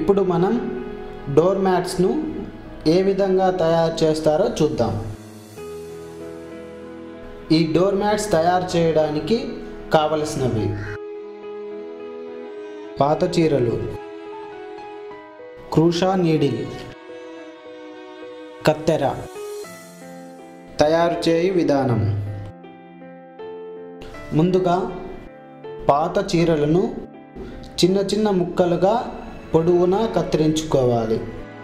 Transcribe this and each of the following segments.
ఇప్పుడు మనం డోర్ మ్యాట్స్ను ఏ విధంగా తయారు చేస్తారో చూద్దాం ఈ డోర్ మ్యాట్స్ తయారు చేయడానికి కావలసినవి పాత చీరలు క్రూషా నీడిల్ కత్తెర తయారు చేయి విధానం ముందుగా పాత చీరలను చిన్న చిన్న ముక్కలుగా పొడవునా కత్తిరించుకోవాలి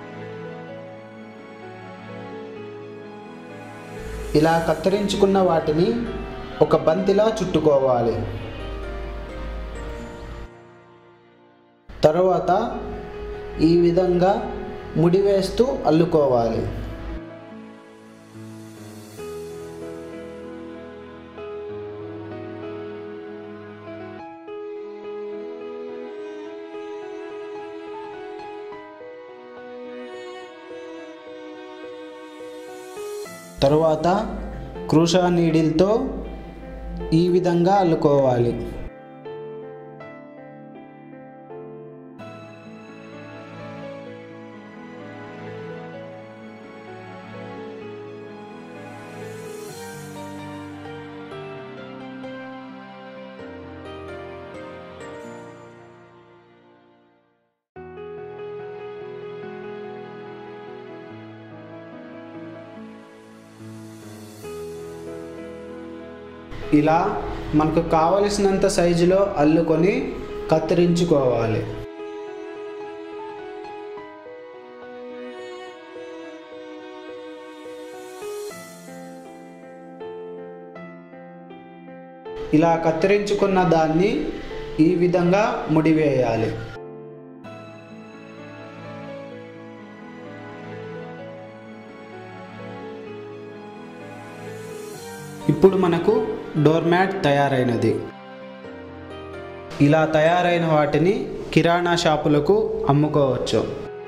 ఇలా కత్తిరించుకున్న వాటిని ఒక బంతిలా చుట్టుకోవాలి తరువాత ఈ విధంగా ముడివేస్తూ అల్లుకోవాలి తరువాత క్రూషా నీడిల్తో ఈ విధంగా అల్లుకోవాలి ఇలా మనకు కావలసినంత సైజులో అల్లుకొని కత్తిరించుకోవాలి ఇలా కత్తిరించుకున్న దాన్ని ఈ విధంగా ముడివేయాలి ఇప్పుడు మనకు డోర్ మ్యాట్ తయారైనది ఇలా తయారైన వాటిని కిరాణా షాపులకు అమ్ముకోవచ్చు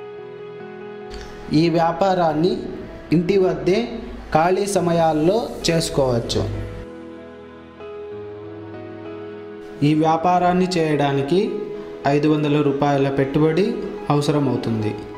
ఈ వ్యాపారాన్ని ఇంటి వద్దే ఖాళీ సమయాల్లో చేసుకోవచ్చు ఈ వ్యాపారాన్ని చేయడానికి ఐదు వందల రూపాయల పెట్టుబడి అవసరమవుతుంది